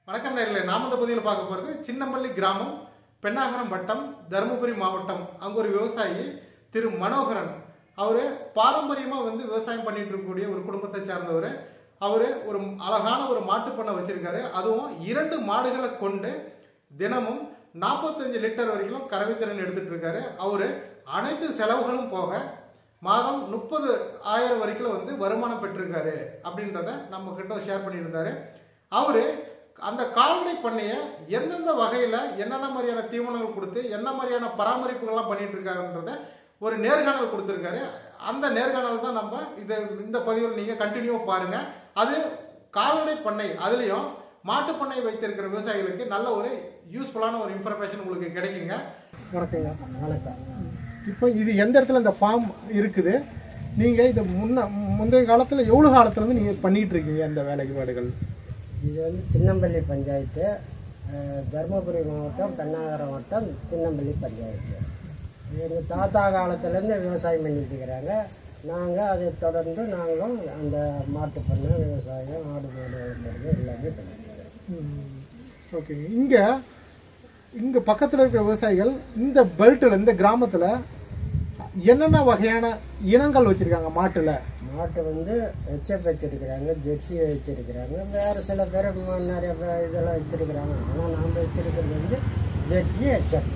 வணக்கம் நேர்களே நாம இந்த பதிவில் பார்க்க போகிறது சின்னம்பள்ளி கிராமம் பெண்ணாகரம் வட்டம் தருமபுரி மாவட்டம் அங்கே ஒரு விவசாயி திரு மனோகரன் அவர் பாரம்பரியமாக வந்து விவசாயம் பண்ணிட்டு இருக்கக்கூடிய ஒரு குடும்பத்தை சார்ந்தவர் அவர் ஒரு அழகான ஒரு மாட்டுப் பண்ணை வச்சிருக்காரு அதுவும் இரண்டு மாடுகளை கொண்டு தினமும் நாற்பத்தஞ்சு லிட்டர் வரைக்கும் கறவை திறன் எடுத்துட்டு இருக்காரு அவர் அனைத்து செலவுகளும் போக மாதம் முப்பது ஆயிரம் வரைக்கும் வந்து வருமானம் பெற்றிருக்காரு அப்படின்றத நம்ம கிட்ட ஷேர் பண்ணியிருந்தாரு அவரு அந்த கால்நடை பண்ணைய எந்தெந்த வகையில் என்னென்ன மாதிரியான தீவனங்கள் கொடுத்து என்ன மாதிரியான பராமரிப்புகள்லாம் பண்ணிட்டு இருக்காங்கன்றத ஒரு நேர்காணல் கொடுத்துருக்காரு அந்த நேர்காணல் தான் நம்ம இதை இந்த பதிவில் நீங்கள் கண்டினியூவாக பாருங்க அது கால்நடை பண்ணை அதுலேயும் மாட்டுப் பண்ணை வைத்திருக்கிற விவசாயிகளுக்கு நல்ல ஒரு யூஸ்ஃபுல்லான ஒரு இன்ஃபர்மேஷன் உங்களுக்கு கிடைக்குங்க வணக்கங்க வணக்கம் இப்போ இது எந்த இடத்துல இந்த ஃபார்ம் இருக்குது நீங்கள் இது முன்ன முந்தைய காலத்தில் எவ்வளோ காலத்துலேருந்து நீங்கள் பண்ணிட்டு இருக்கீங்க அந்த வேலைப்பாடுகள் இது வந்து சின்னம்பள்ளி பஞ்சாயத்து அஹ், தருமபுரி மாவட்டம் பெண்ணாகரம் வட்டம் சின்னம்பள்ளி பஞ்சாயத்து எங்கள் தாத்தா காலத்துலேருந்து விவசாயம் பண்ணிட்டு இருக்கிறாங்க நாங்கள் அதை தொடர்ந்து நாங்களும் அந்த மாட்டு பண்ணை விவசாயம் ஆடு மாடு வளர்க்குறது எல்லாமே பண்ணிட்டு இருக்கிறோம் ஓகேங்க இங்கே இங்கே பக்கத்தில் இருக்கிற விவசாயிகள் இந்த பெல்ட்டில் இந்த கிராமத்தில் என்னென்ன வகையான இனங்கள் வச்சுருக்காங்க மாட்டில் மாட்டு வந்து ஹெச்எப் வச்சிருக்கிறாங்க ஜெர்சி வச்சிருக்கிறாங்க வேறு சில பேர் ம- நிறைய பேர் இதெல்லாம் வச்சிருக்கிறாங்க ஆனால் நாம் வச்சிருக்கிறது வந்து ஜெர்சி ஹெச்எப்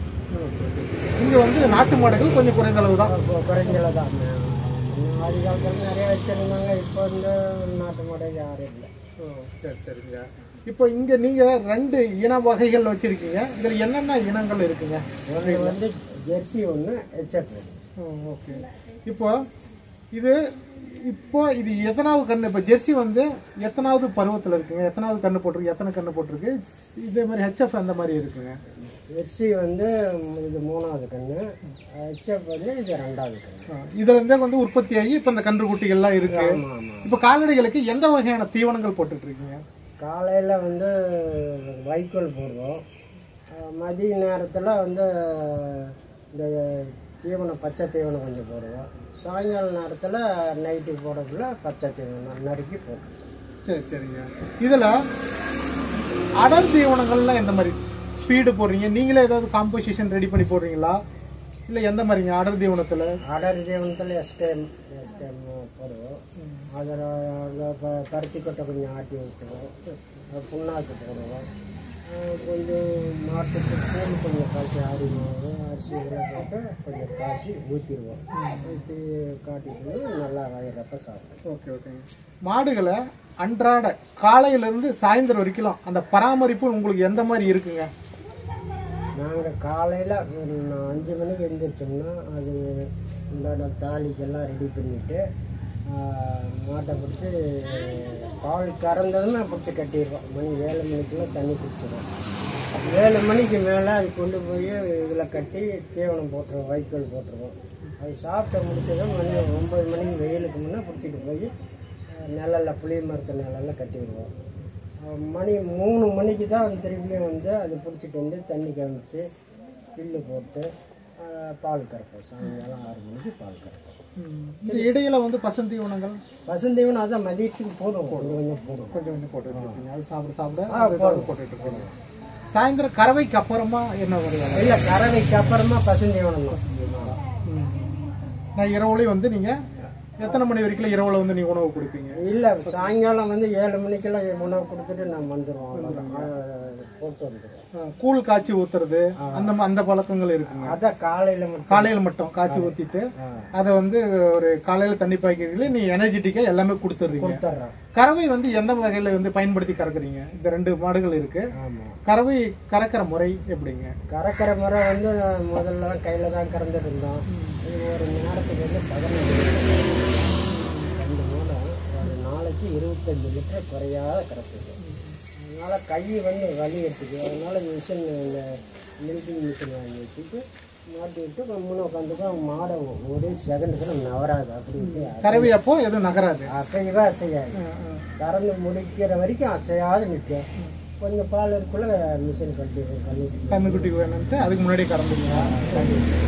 இங்கே வந்து நாட்டு மாடுகள் கொஞ்சம் குறைந்த அளவு தான் குறைஞ்சல தான் ஆதி காலத்தில் நிறைய வச்சிருந்தாங்க இப்போ வந்து நாட்டு மாடு யாரும் இல்லை ஓ, சரி சரிங்க இப்போ இங்கே நீங்கள் ரெண்டு இன வகைகள் வச்சுருக்கீங்க இதில் என்னென்ன இனங்கள் இருக்குங்க ஒன்று வந்து ஜெர்சி ஒன்று ஹெச்எப் ஓகே இப்போ இது இப்போ இது எத்தனாவது கண்ணு இப்போ ஜெர்சி வந்து எத்தனாவது பருவத்தில் இருக்குங்க எத்தனாவது கண்ணு போட்டிருக்கு எத்தனை கண்ணு போட்டிருக்கு இதே மாதிரி ஹெச்எஃப் அந்த மாதிரி இருக்குங்க ஜெர்சி வந்து இது மூணாவது கன்று ஹெச்எப் வந்து இது ரெண்டாவது கன்று ஆ, இதுல இருந்தே வந்து உற்பத்தி ஆகி இப்போ இந்த கன்று குட்டிகள்லாம் இருக்கு ஆமாம் ஆமாம் இப்போ கால்நடைகளுக்கு எந்த வகையான தீவனங்கள் போட்டுட்டு இருக்கீங்க காலையில் வந்து வைக்கோல் போடுவோம் அஹ் மதிய நேரத்தில் வந்து இந்த தீவனம் பச்சை தீவனம் கொஞ்சம் போடுவோம் சாயங்கால நேரத்தில் நைட்டு போடக்குள்ள பச்சை தீவனம் நறுக்கி போடுவோம் சரி சரிங்க இதுல அடர் தீவனங்கள்லாம் எந்த மாதிரி ஸ்பீடு போடுறீங்க நீங்களே ஏதாவது காம்போசிஷன் ரெடி பண்ணி போடுறீங்களா இல்லை எந்த மாதிரிங்க அடர் தீவனத்தில் அடர் தீவனத்தில் எஸ்டேம் எஸ்டேம் போடுவோம் அதில் இப்போ பருத்தி கொட்டை கொஞ்சம் ஆட்டி விட்டுருவோம் அஹ் புண்ணாக்கு போடுவோம் அஹ் கொஞ்சம் மாட்டுக்கு கூழ் கொஞ்சம் காய்ச்சி ஆடி மாவு அரிசி இதெல்லாம் போட்டு கொஞ்சம் காய்ச்சி ஊற்றிடுவோம் ஊற்றி காட்டிட்டு நல்லா வயிறப்ப சாப்பிடுவோம் ஓகே ஓகேங்க மாடுகளை அன்றாட காலையிலேருந்து சாயந்தரம் வரைக்கும் அந்த பராமரிப்பு உங்களுக்கு எந்த மாதிரி இருக்குங்க நாங்கள் காலையில் ஒரு நா- அஞ்சு மணிக்கு எழுந்திரிச்சோம்னா அது உண்டான தாலிக்கெல்லாம் ரெடி பண்ணிவிட்டு மாட்டை பிடிச்சி பால் கறந்ததுன்னா பிடிச்சி கட்டிடுவோம் மணி ஏழு மணிக்கெல்லாம் தண்ணி பிடிச்சிடும் ஏழு மணிக்கு மேலே அது கொண்டு போய் இதில் கட்டி தீவனம் போட்டுருவோம் வைக்கோல் போட்டுருவோம் அது சாப்பிட்ட முடிச்சதும் மணி ஒம்பது மணிக்கு வெயிலுக்கு முன்னே பிடிச்சிட்டு போய் நிழல்ல புளிய மரத்து நிழல்ல கட்டி விடுவோம் அஹ் மணி மூணு மணிக்கு தான் திரும்பியும் வந்து அது பிடிச்சிட்டு வந்து தண்ணி காமிச்சு புல்லு போட்டு அஹ் பால் கறப்போம் சாயங்காலம் ஆறு மணிக்கு பால் கறப்போம் இந்த இடையில வந்து பசந்தீவனங்கள் பசுந்தீவனம் அதான் மதியத்துக்கு போடுவோம் கொஞ்சம் கொஞ்சம் போடுவோம் கொஞ்சம் கொஞ்சம் போட்டுட்டு இருக்கீங்க அது சாப்பிட சாப்பிட ஆ, அது போடுவோம். போட்டுட்டு இருக்கீங்க சாயந்தரம் கறவைக்கு அப்புறமா என்ன வருவாங்க இல்லை கறவைக்கு அப்புறமா பசுந்தீவனம் தான் நான் இரவுலையும் வந்து நீங்க எத்தனை மணி வரைக்கும் இரவுல வந்து நீங்க உணவு கொடுப்பீங்க இல்லை சாயங்காலம் வந்து ஏழு மணிக்கெல்லாம் உணவு கொடுத்துட்டு நான் வந்துடுவோம் அவ்வளவுதான். அஹ் போட்டு வந்துடுவோம் ஆ, கூழ் காய்ச்சி ஊத்துறது அந்த ம- அந்த பழக்கங்கள் இருக்குங்க அதான் காலையில் மட்டும் காலையில மட்டும் காய்ச்சி ஊத்திட்டு ஆ. அதை வந்து ஒரு காலையில தண்ணி பாய்க்கிறீங்களே நீ எனர்ஜெட்டிக்கா எல்லாமே கொடுத்துடுறீங்க கொடுத்துட்றோம் கறவை வந்து எந்த வகையில வந்து பயன்படுத்தி கறக்குறீங்க இந்த ரெண்டு மாடுகள் இருக்கு ஆமாம் கறவை கறக்கிற முறை எப்படிங்க கறக்கிற முறை வந்து முதல்ல கையில் தான் கறந்துட்டு இருந்தோம் இது ஒரு நேரத்துக்கு வந்து பதினஞ்சு ரெண்டு மூலம் ஒரு நாளைக்கு இருபத்தஞ்சு லிட்டர் குறையாத கறக்குது அதனால் கை வந்து வலி எடுத்துக்கு அதனால மிஷின் இந்த மில்கிங் மிஷின் வாங்கி வச்சுட்டு மாட்டி விட்டு முன்னே உட்காந்துட்டு மாடை ஒரு செகண்டுக்கு நவராது அப்படி இப்படி கறவை அப்போ எதுவும் நகராது அசைவா அசையாது கறந்து முடிக்கிற வரைக்கும் அசையாது நிற்கும் கொஞ்சம் பால் இருக்குள்ள மிஷின் கட்டி கழுவி கண்ணுக்குட்டிக்கு வேணும்ட்டு அதுக்கு முன்னாடியே கறந்துருங்க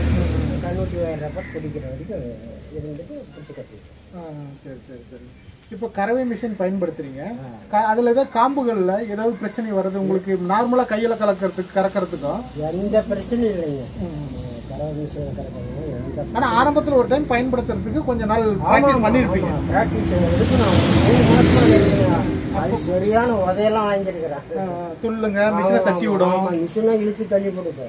கண்ணூட்டி வர்றப்ப குடிக்கிற வரைக்கும் இருந்துட்டு பிடிச்சி கட்டிடுவோம் ஆ, சரி சரி சரி இப்போ கறவை மிஷின் பயன்படுத்துறீங்க க- அதுல ஏதாவது காம்புகள்ல ஏதாவது பிரச்சனை வருது உங்களுக்கு நார்மலா கையில கலக்கிறதுக்கு கறக்கிறதுக்கும் எந்த பிரச்சனையும் இல்லைங்க கரவை மிஷின் கறக்கிறது எந்த ஆனா ஆரம்பத்துல ஒரு டைம் பயன்படுத்துறதுக்கு கொஞ்ச நாள் பிராக்டிஸ் பண்ணிருப்பீங்க பிராக்டிஸ் இருக்கணும் மூணு மாசமா இருக்குங்க. அது சரியான உதையெல்லாம் வாங்கியிருக்கிறேன் அஹ் துள்ளுங்க மிஷினை தட்டி விடும் மிஷினை இழுத்து தள்ளி கொடுக்கும்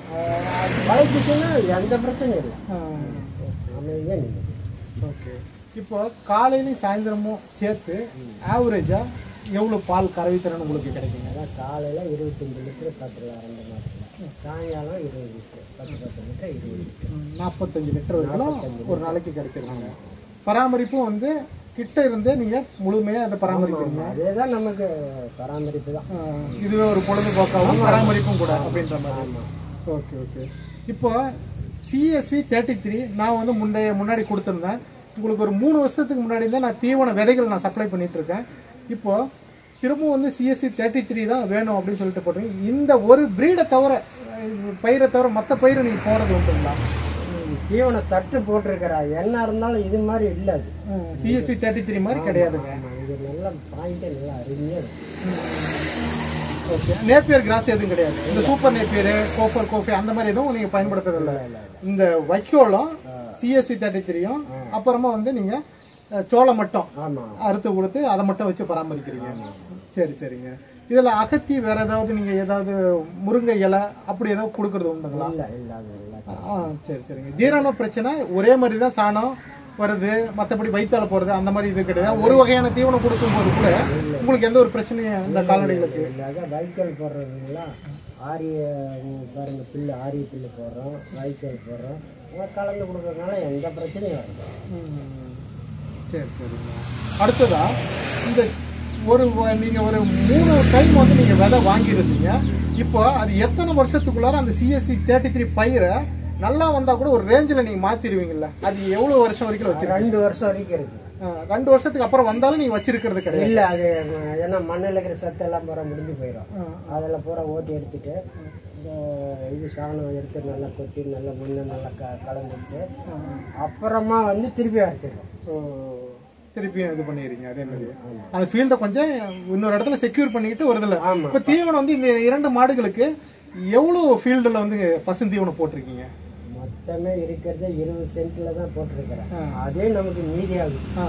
அஹ் பழகிச்சுன்னா எந்த பிரச்சனையும் இல்லை அஹ் அமைதியாக நீங்கள் ஓகே இப்போ காலையிலையும் சாயந்தரமும் சேர்த்து ஆவரேஜா எவ்வளவு பால் கறவை திறன் உங்களுக்கு கிடைக்குங்க அதான் காலையில் இருபத்தஞ்சு லிட்டர் பத்து ரெண்டு மாதத்தில் சாயங்காலம் இருபது லிட்டர் பத்து பத்து லிட்டர் இருபது லிட்டர் ம், நாற்பத்தஞ்சு லிட்டர் வரைக்கும் ஒரு நாளைக்கு கிடைச்சிருக்காங்க பராமரிப்பும் வந்து கிட்ட இருந்தே நீங்க முழுமையா அதை பராமரிக்கிறீங்க அதே தான் நமக்கு பராமரிப்பு தான் அஹ் இதுவே ஒரு பொழுதுபோக்காகவும் பராமரிப்பும் கூட அப்படின்ற மாதிரி ஓகே ஓகே இப்போ சிஎஸ்வி தேர்ட்டி த்ரீ நான் வந்து முந்தைய முன்னாடி கொடுத்துருந்தேன் உங்களுக்கு ஒரு மூணு வருஷத்துக்கு முன்னாடி தான் நான் தீவன விதைகள் நான் சப்ளை பண்ணிட்டு இருக்கேன் இப்போ திரும்பவும் வந்து சிஎஸ்சி தேர்ட்டி த்ரீ தான் வேணும் அப்படின்னு சொல்லிட்டு போட்டீங்க இந்த ஒரு பிரீடை தவிர அஹ், பயிரை தவிர மற்ற பயிரை நீங்கள் போகிறது உண்டுங்களா ம், தீவன தட்டு போட்டிருக்கிறா என்ன இருந்தாலும் இது மாதிரி இல்லை அது சிஎஸ்வி தேர்ட்டி த்ரீ மாதிரி கிடையாதுங்க ஆமா, இது நல்ல பாயிண்ட்டு நல்லா அருமையாக இருக்கும் ஓகே நேப்பியர் கிராஸ் எதுவும் கிடையாது இந்த சூப்பர் நேப்பியர் கோஃபர் கோஃபி அந்த மாதிரி எதுவும் நீங்கள் பயன்படுத்துறது இல்லை இந்த வைக்கோலும் சிஎஸ்வி தேர்ட்டி த்ரீயும் அப்புறமா வந்து நீங்கள் அஹ், சோளம் மட்டும் ஆமாம் அறுத்து கொடுத்து அதை மட்டும் வச்சு பராமரிக்கிறீங்க சரி சரிங்க இதுல அகத்தி வேற ஏதாவது நீங்க ஏதாவது முருங்கை இலை அப்படி ஏதாவது கொடுக்கறது உண்டுங்களா இல்லை இல்லை அது இல்லை ஆ சரி சரிங்க ஜீரண பிரச்சனை ஒரே மாதிரி தான் சாணம் வருது மற்றபடி வயிற்றால போறது அந்த மாதிரி இது கிடையாது ஒரு வகையான தீவனம் கொடுக்கும்போது கூட உங்களுக்கு எந்த ஒரு பிரச்சனையும் இந்த கால்நடைகளுக்கு இல்லாத வைக்கோல் போடுறதுங்களா ஆரிய ம், பாருங்க புல்லு ஆரிய புல்லு போடுறோம் வைக்கோல் போடுறோம் அதெல்லாம் கலந்து கொடுக்கறதுனால எந்த பிரச்சனையும் வரல ம். சரி சரிங்க அடுத்ததா இந்த ஒரு வ- நீங்க ஒரு மூணு டைம் வந்து நீங்க விதை வாங்கியிருந்தீங்க இப்போ அது எத்தனை வருஷத்துக்குள்ளார அந்த சிஎஸ்வி தேர்ட்டி த்ரீ பயிரை நல்லா வந்தா கூட ஒரு ரேஞ்சில் நீங்க மாத்திருவீங்கல்ல அது எவ்வளவு வருஷம் வரைக்கும் வச்சிருக்கீங்க ரெண்டு வருஷம் வரைக்கும் இருக்கு ரெண்டு வருஷத்துக்கு அப்புறம் வந்தாலும் நீங்க வச்சிருக்கிறது கிடையாது இல்லை அது ம், ஏன்னா மண்ணில் இருக்கிற சத்தெல்லாம் பூரா முடிஞ்சு போயிடும் ஆ. அதெல்லாம் பூரா ஓட்டி எடுத்துட்டு இந்த இது சாணம் எடுத்து நல்லா கொட்டி நல்லா மண்ணை நல்லா க கலந்துட்டு அப்புறமா வந்து திருப்பி அரைச்சிடும் ஓ, திருப்பியும் இது பண்ணிடுறீங்க அதே மாதிரி அந்த ஃபீல்டை கொஞ்சம் இன்னொரு இடத்துல செக்யூர் பண்ணிக்கிட்டு வருதுல்ல ஆமா. இப்போ தீவனம் வந்து இந்த இரண்டு மாடுகளுக்கு எவ்வளவு ஃபீல்டில் வந்து பசுந்தீவனம் போட்டிருக்கீங்க மொத்தமே இருக்கிறதே இருபது சென்ட்ல தான் போட்டிருக்கிறேன் ஆ. அதே நமக்கு மீதியாகுது ஆ,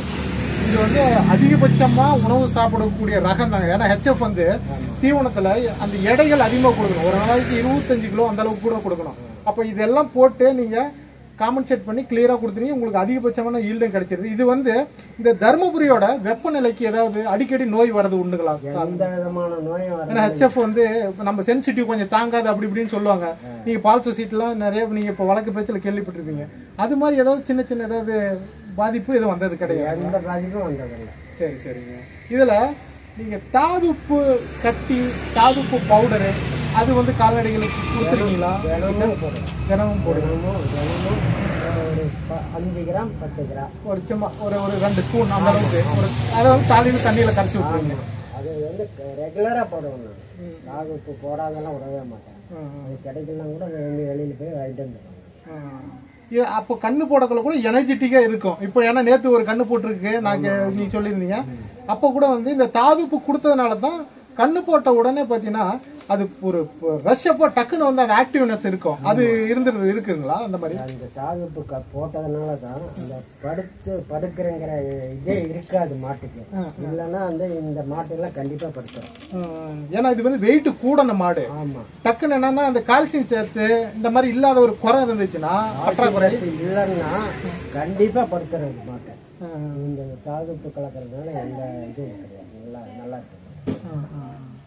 இது வந்து அதிகபட்சமா உணவு சாப்பிடக்கூடிய ரகம் தாங்க ஏன்னா ஹெச்எஃப் வந்து தீவனத்துல அந்த எடைகள் அதிகமா கொடுக்கணும் ஒரு நாளைக்கு இருபத்தஞ்சு கிலோ அந்த அளவுக்கு கூட கொடுக்கணும் அப்ப இதெல்லாம் போட்டு நீங்க காம்பன்சேட் பண்ணி கிளியரா கொடுத்துறீங்க உங்களுக்கு அதிகபட்சமான ஈல்டும் கிடைச்சிருது இது வந்து இந்த தர்மபுரியோட வெப்பநிலைக்கு ஏதாவது அடிக்கடி நோய் வரது உண்டுங்களா எந்த விதமான நோயும் வர ஏன்னா ஹெச்எஃப் வந்து நம்ம சென்சிட்டிவ் கொஞ்சம் தாங்காது அப்படி இப்படின்னு சொல்லுவாங்க நீங்க பால் சொசைட்டிலாம் நிறைய நீங்க இப்போ வழக்கு பேச்சில் கேள்விப்பட்டிருப்பீங்க அது மாதிரி ஏதாவது சின்ன சின்ன ஏதாவது பாதிப்பு எதுவும் வந்தது கிடையாது எந்த பாதிப்பும் வந்ததில்லை சரி சரிங்க இதுல நீங்க தாதுப்பு கட்டி தாதுப்பு பவுடரு அது வந்து கால்நடைகளுக்கு கொடுத்துருக்கீங்களா தினமும் போடுறோம் தினமும் போடுங்க தினமும் தினமும் ஒரு ப- அஞ்சு கிராம் பத்து கிராம் ஒரு சும்மா ஒரு ஒரு ரெண்டு ஸ்பூன் அந்த அளவுக்கு ஒரு அதை வந்து காலையில் தண்ணியில கரைச்சி விட்டுருங்க அது வந்து ரெகுலராக போடுவோம் நான் நாகு உப்பு போடாதெல்லாம் விடவே மாட்டேன் அது கிடைக்கலாம் கூட வெளியே வெளியில் போய் வாங்கிட்டு வந்துடுவேன் இது அப்போ கண்ணு போடக்குள்ள கூட எனர்ஜெட்டிக்கா இருக்கும் இப்போ ஏன்னா நேத்து ஒரு கண்ணு போட்டிருக்கு நான் கே- நீங்க சொல்லியிருந்தீங்க அப்போ கூட வந்து இந்த தாதுப்பு கொடுத்ததுனால தான் கண்ணு போட்ட உடனே பார்த்தீங்கன்னா அது ஒரு ரஷ் அப்போ டக்குன்னு வந்து அந்த ஆக்டிவ்னஸ் இருக்கும் அது இருந்துருது இருக்குங்களா அந்த மாதிரி அந்த தாகுப்பு க போட்டதுனால தான் அந்த படுத்து படுக்கிறங்கிற இதே இருக்காது மாட்டுக்கு இல்லைன்னா வந்து இந்த மாட்டெல்லாம் கண்டிப்பாக படுத்துரும் ஹம், ஏன்னா இது வந்து வெயிட் கூடன மாடு ஆமாம் டக்குன்னு என்னன்னா அந்த கால்சியம் சேர்த்து இந்த மாதிரி இல்லாத ஒரு குறை இருந்துச்சுன்னா பற்றாக்குறை இல்லைன்னா கண்டிப்பாக படுத்துறது மாட்டை ஹம், இந்த தாகுப்பு கலக்கிறதுனால எந்த இதுவும் கிடையாது நல்லா நல்லா இருக்கு ஹம், ஹம்.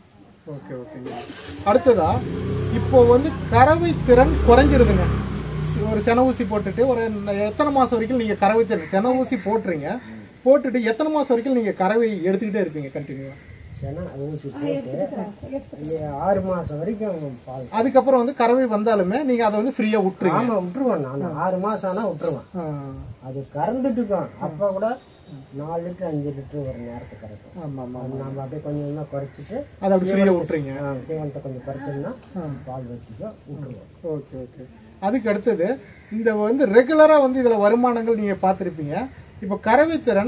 ஓகே ஓகேங்க அடுத்ததா இப்போ வந்து கறவை திறன் குறைஞ்சிருதுங்க சி- ஒரு சென ஊசி போட்டுட்டு ஒரு ந- எத்தனை மாசம் வரைக்கும் நீங்க கறவை திறன் சென ஊசி போட்டுறீங்க போட்டுட்டு எத்தனை மாசம் வரைக்கும் நீங்க கறவை எடுத்துக்கிட்டே இருப்பீங்க கண்டினியூ ஏன்னா ஊசி போட்டு இது ஆறு மாதம் வரைக்கும் பால் அதுக்கப்புறம் வந்து கறவை வந்தாலுமே நீங்க அதை வந்து ஃப்ரீயா விட்டுருங்க ஆமாம் விட்டுருவேன் நான் ஆறு மாதம் ஆனால் விட்டுருவேன் ஆ, அது கறந்துட்டு இருக்கும் அப்போ கூட நாலு லிட்டர் அஞ்சு லிட்டர் ஒரு நேரத்துக்கு கறக்கும் ஆமா ஆமா அது நம்ம அப்படியே கொஞ்சம் கொஞ்சமாக குறைச்சிட்டு அதை அப்படி ஃப்ரீயா விட்டுறீங்க ஆ, தீவனத்தை கொஞ்சம் குறைச்சோம்னா பால் வச்சுக்கோ விட்டுருவோம் ஓகே ஓகே அதுக்கு அடுத்தது இந்த வந்து ரெகுலரா வந்து இதுல வருமானங்கள் நீங்க பார்த்திருப்பீங்க இப்போ கறவை திறன்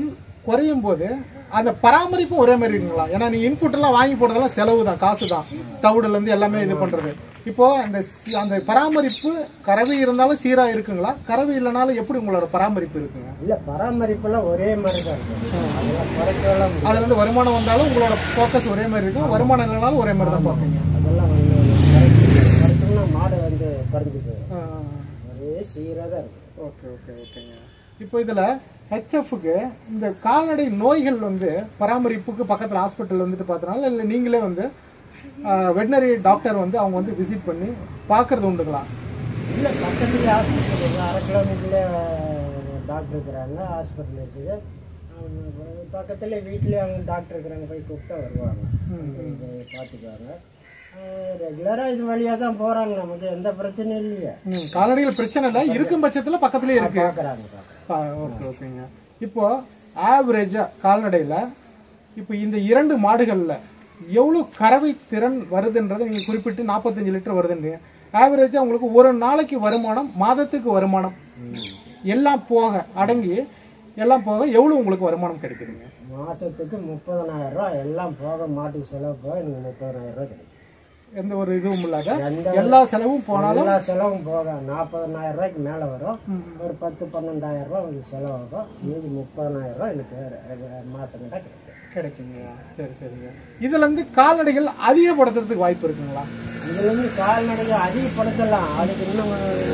குறையும் போது அந்த பராமரிப்பும் ஒரே மாதிரி இருக்குங்களா ஏன்னா நீ இன்புட் எல்லாம் வாங்கி போடுறதெல்லாம் செலவு தான் காசு தான் தவிடுல இருந்து எல்லாமே இது பண்றது இப்போ அந்த சி- அந்த பராமரிப்பு கறவை இருந்தாலும் சீரா இருக்குங்களா கறவை இல்லைனாலும் எப்படி உங்களோட பராமரிப்பு இருக்குங்க இல்ல பராமரிப்பெல்லாம் ஒரே மாதிரி தான் இருக்கும் அதெல்லாம் குறைக்கலாம் முடியாது. அதுல இருந்து வருமானம் வந்தாலும் உங்களோட ஃபோக்கஸ் ஒரே மாதிரி இருக்கும் வருமானம் இல்லைனாலும் ஒரே மாதிரி தான் பார்ப்பீங்க அதெல்லாம் வந்து குறைக்கணும். குறைச்சோம்னா மாடு வந்து குறைஞ்சு போயிடும் ஆ, ஆ, ஆ. ஒரே சீராக தான் இருக்கும் ஓகே ஓகே ஓகேங்க இப்போ இதில் ஹெச்எஃப்க்கு இந்த கால்நடை நோய்கள் வந்து பராமரிப்புக்கு பக்கத்தில் ஹாஸ்பிட்டல் வந்துட்டு பார்த்தனால இல்லை நீங்களே வந்து வெட்டினரி டாக்டர் வந்து அவங்க வந்து விசிட் பண்ணி பார்க்கறது உண்டுங்களா இல்லை பக்கத்துலேயே ஹாஸ்பிட்டல் இருக்குது அரை கிலோமீட்டரில் டாக்டர் இருக்கிறாங்க ஹாஸ்பிட்டல் இருக்குது பக்கத்தில் வீட்லேயே அவங்க டாக்டர் இருக்கிறாங்க போய் கூப்பிட்டா வருவாங்க வந்து பார்த்துக்குவாங்க ரெகுலராக இது வழியாக தான் போகிறாங்க நமக்கு எந்த பிரச்சனையும் இல்லையே ம், கால்நடைகள் பிரச்சனை இல்லை இருக்கும் பட்சத்தில் பக்கத்துலேயே இருக்கு பார்க்குறாங்க ஓகே ஓகேங்க இப்போ ஆவரேஜா கால்நடையில இப்போ இந்த இரண்டு மாடுகள்ல எவ்வளவு கறவை திறன் வருதுன்றதை நீங்க குறிப்பிட்டு நாற்பத்தஞ்சு லிட்டர் வருதுன்றீங்க ஆவரேஜா உங்களுக்கு ஒரு நாளைக்கு வருமானம் மாதத்துக்கு வருமானம் எல்லாம் போக அடங்கி எல்லாம் போக எவ்வளவு உங்களுக்கு வருமானம் கிடைக்குதுங்க மாதத்துக்கு முப்பதனாயிரம் ரூபா எல்லாம் போக மாட்டுக்கு செலவு போக எனக்கு முப்பதனாயிரம் ரூபா கிடைக்கும் எந்த ஒரு இதுவும் இல்லாத எந்த எல்லா செலவும் போனாலும் எல்லா செலவும் போக நாற்பதனாயிரம் ரூபாய்க்கு மேலே வரும் ஒரு பத்து பன்னெண்டாயிரம் ரூபா உங்களுக்கு செலவாகும் மீதி முப்பதனாயிரம் ரூபா எனக்கு மாதம் கிட்ட கிடைக்கும் கிடைக்குங்க சரி சரிங்க இதுல இருந்து கால்நடைகள் அதிகப்படுத்துறதுக்கு வாய்ப்பு இருக்குங்களா இதுல இருந்து கால்நடையை அதிகப்படுத்தலாம் அதுக்கு இன்னும்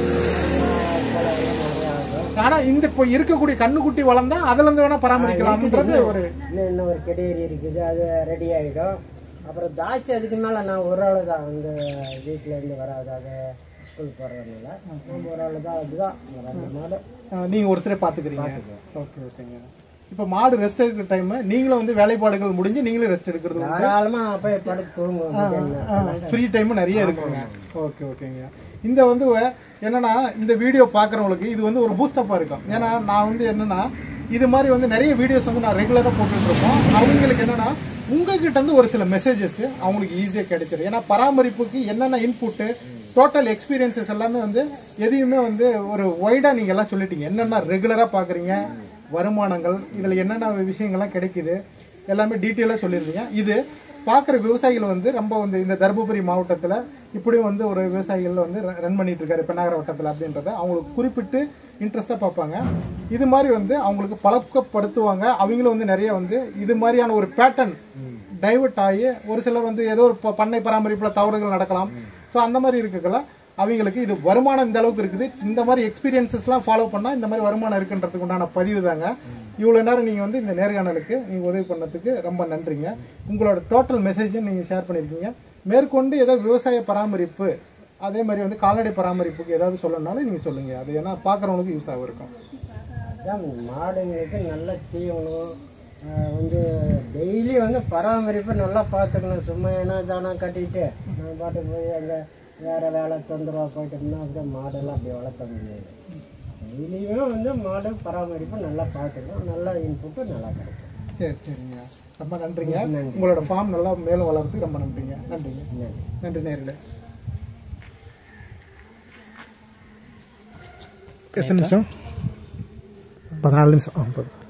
செலவு நிறைய ஆகும் ஆனா இந்த இப்போ இருக்கக்கூடிய கண்ணுக்குட்டி வளர்ந்தா அதுல இருந்து வேணா பராமரிக்கலாம்ன்றது ஒரு இன்னும் இன்னும் ஒரு கெடேரி இருக்குது அது ரெடி ஆகிடும் அப்புறம் ஜாஸ்தி அதுக்கு மேலே நான் ஒரு ஆள் தான் வந்து வீட்டிலேருந்து வராதாக ஸ்கூல் போகிறதுனால நம்ம ஒரு ஆள் தான் அதுதான் ஒரு ரெண்டு மாடு அஹ், நீங்க ஒருத்தரே பாத்துக்கிறீங்க ஓகே ஓகேங்க இப்ப மாடு ரெஸ்ட் எடுக்கிற டைம் நீங்களும் வந்து வேலைப்பாடுகள் முடிஞ்சு நீங்களும் ரெஸ்ட் எடுக்கிறது தாராளமாக போய் படுத்து தூங்குவோம் ஃப்ரீ டைம் நிறைய இருக்குங்க ஓகே ஓகேங்க இந்த வந்து என்னன்னா இந்த வீடியோ பாக்குறவங்களுக்கு இது வந்து ஒரு பூஸ்டப்பா இருக்கும் ஏன்னா நான் வந்து என்னன்னா இது மாதிரி வந்து நிறைய வீடியோஸ் வந்து நான் ரெகுலரா போட்டுட்டு இருப்போம் அவங்களுக்கு என்னன்னா உங்ககிட்ட இருந்து ஒரு சில மெசேஜஸ் அவங்களுக்கு ஈஸியா கிடைச்சிடும் ஏன்னா பராமரிப்புக்கு என்னென்ன இன்புட்டு டோட்டல் எக்ஸ்பீரியன்சஸ் எல்லாமே வந்து எதையுமே வந்து ஒரு ஒய்டா நீங்க எல்லாம் சொல்லிட்டீங்க என்னென்ன ரெகுலரா பாக்குறீங்க வருமானங்கள் இதுல என்னென்ன விஷயங்கள்லாம் கிடைக்குது எல்லாமே டீட்டெயிலாக சொல்லியிருந்தீங்க இது பார்க்குற விவசாயிகள் வந்து ரொம்ப வந்து இந்த தருமபுரி மாவட்டத்தில் இப்படியும் வந்து ஒரு விவசாயிகள் வந்து ரன் பண்ணிட்டு இருக்காரு பெண்ணாகர வட்டத்தில் அப்படின்றத அவங்களுக்கு குறிப்பிட்டு இன்ட்ரெஸ்டாக பார்ப்பாங்க இது மாதிரி வந்து அவங்களுக்கு பழக்கப்படுத்துவாங்க அவங்களும் வந்து நிறைய வந்து இது மாதிரியான ஒரு பேட்டர்ன் டைவர்ட் ஆகி ஒரு சிலர் வந்து ஏதோ ஒரு ப- பண்ணை பராமரிப்பில் தவறுகள் நடக்கலாம் ஸோ அந்த மாதிரி இருக்கல அவங்களுக்கு இது வருமானம் இந்த அளவுக்கு இருக்குது இந்த மாதிரி எக்ஸ்பீரியன்சஸ்லாம் ஃபாலோ பண்ணால் இந்த மாதிரி வருமானம் இருக்குன்றதுக்கு உண்டான பதிவு தாங்க இவ்வளோ நேரம் நீங்கள் வந்து இந்த நேர்காணலுக்கு நீங்கள் உதவி பண்ணதுக்கு ரொம்ப நன்றிங்க உங்களோட டோட்டல் மெசேஜும் நீங்கள் ஷேர் பண்ணியிருக்கீங்க மேற்கொண்டு ஏதோ விவசாய பராமரிப்பு அதே மாதிரி வந்து கால்நடை பராமரிப்புக்கு ஏதாவது சொல்லணும்னாலும் நீங்கள் சொல்லுங்கள் அது ஏன்னா பார்க்குறவங்களுக்கு யூஸ் ஆகும் இருக்கும் அதான் மாடுங்களுக்கு நல்ல தீவனம் ஆஹ் வந்து டெய்லி வந்து பராமரிப்பு நல்லா பார்த்துக்கணும் சும்மா ஏன்னா தானா கட்டிட்டு நான் பாட்டு போய் அங்கே வேற வேலை தொந்தரவாக போயிட்டோம்னா அப்படியே மாடெல்லாம் அப்படி வளர்த்த முடியாது டெய்லியும் வந்து மாடு பராமரிப்பு நல்லா பார்த்துக்கணும் நல்லா இன்புட்டு நல்லா கிடைக்கும் சரி சரிங்க ரொம்ப நன்றிங்க உங்களோட ஃபார்ம் நல்லா மேலும் வளர்றதுக்கு ரொம்ப நன்றிங்க நன்றிங்க நன்றி நன்றி நேரில் எத்தனை நிமிஷம் பதினாலு நிமிஷம் ஆ போதும்